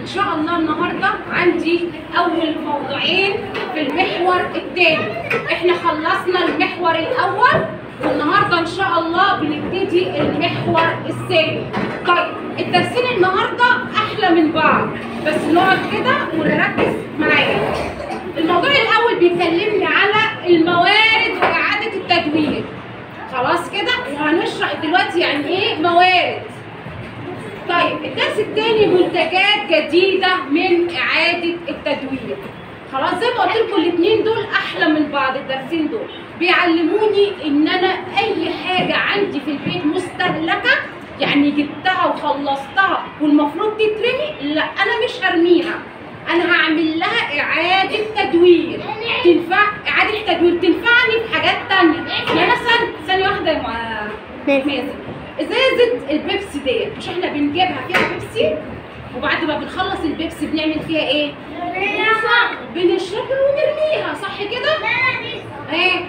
ان شاء الله النهارده عندي اول موضوعين في المحور الثاني احنا خلصنا المحور الاول والنهارده ان شاء الله بنبتدي المحور الثاني طيب الدرسين النهارده احلى من بعض بس نقعد كده ونركز معايا الموضوع الاول بيكلمني على الموارد واعاده التدوير خلاص كده وهنشرح دلوقتي يعني ايه موارد طيب الدرس الثاني منتجات جديده من اعاده التدوير خلاص زي ما قلت لكم الاثنين دول احلى من بعض الدرسين دول بيعلموني ان انا اي حاجه عندي في البيت مستهلكه يعني جبتها وخلصتها والمفروض تترمي لا انا مش هرميها انا هعمل لها اعاده تدوير تنفع اعاده تدوير تنفعني في حاجات تانية يعني مثلا ثانيه واحده يا مع- مازن ازازه البيبسي ديت مش احنا بنجيبها فيها بيبسي وبعد ما بنخلص البيبسي بنعمل فيها ايه بنشربها ونرميها صح كده ايه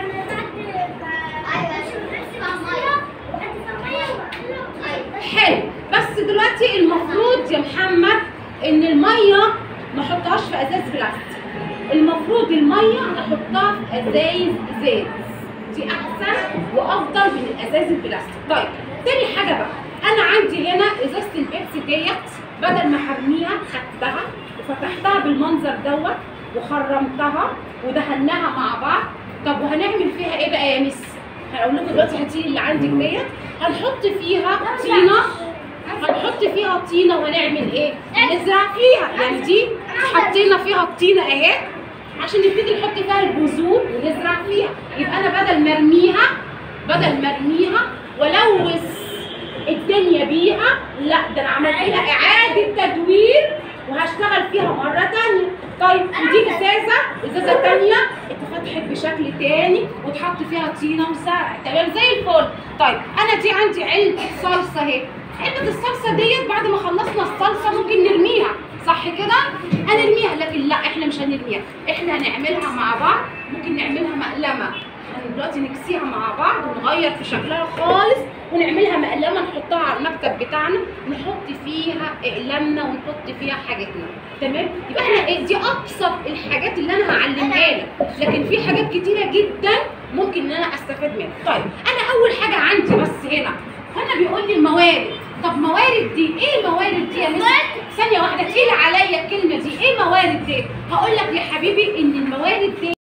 حلو بس دلوقتي المفروض يا محمد ان الميه ما احطهاش في ازاز بلاستيك المفروض الميه احطها في ازايز ازاز دي احسن وافضل من الازاز البلاستيك طيب تاني حاجه بقى انا عندي هنا ازازه البيبسي ديت بدل ما هرميها خدتها وفتحتها بالمنظر دوت وخرمتها ودهناها مع بعض طب وهنعمل فيها ايه بقى يا مس هقول لكم دلوقتي هاتي اللي عندك ديت هنحط فيها طينه هنحط فيها طينه ونعمل ايه؟ نزرع فيها يعني دي حطينا فيها الطينه اهي عشان نبتدي نحط فيها البذور ونزرع فيها يبقى انا بدل ما ارميها بدل ما ارميها والوث الدنيا بيها لا ده انا عملت لها اعاده تدوير وهشتغل فيها مره تانية طيب ودي ازازه ازازه تانية اتفتحت بشكل تاني وتحط فيها طينه وزرع تمام زي الفل طيب انا دي عندي علبه صلصه اهي علبه الصلصه ديت بعد ما خلصنا الصلصه ممكن نرميها صح كده هنرميها لكن لا احنا مش هنرميها احنا هنعملها مع بعض ممكن نعملها مقلمه يعني دلوقتي نكسيها مع بعض ونغير في شكلها خالص ونعملها مقلمه نحطها على المكتب بتاعنا نحط فيها اقلامنا ونحط فيها حاجاتنا تمام يبقى احنا إيه؟ دي ابسط الحاجات اللي انا هعلمها لك لكن في حاجات كتيره جدا ممكن ان انا استفاد منها طيب انا اول حاجه عندي بس هنا هنا بيقول لي الموارد طب موارد دي ايه الموارد دي يا مس ثانيه واحده تقيل عليا الكلمه دي ايه موارد دي هقول لك يا حبيبي ان الموارد دي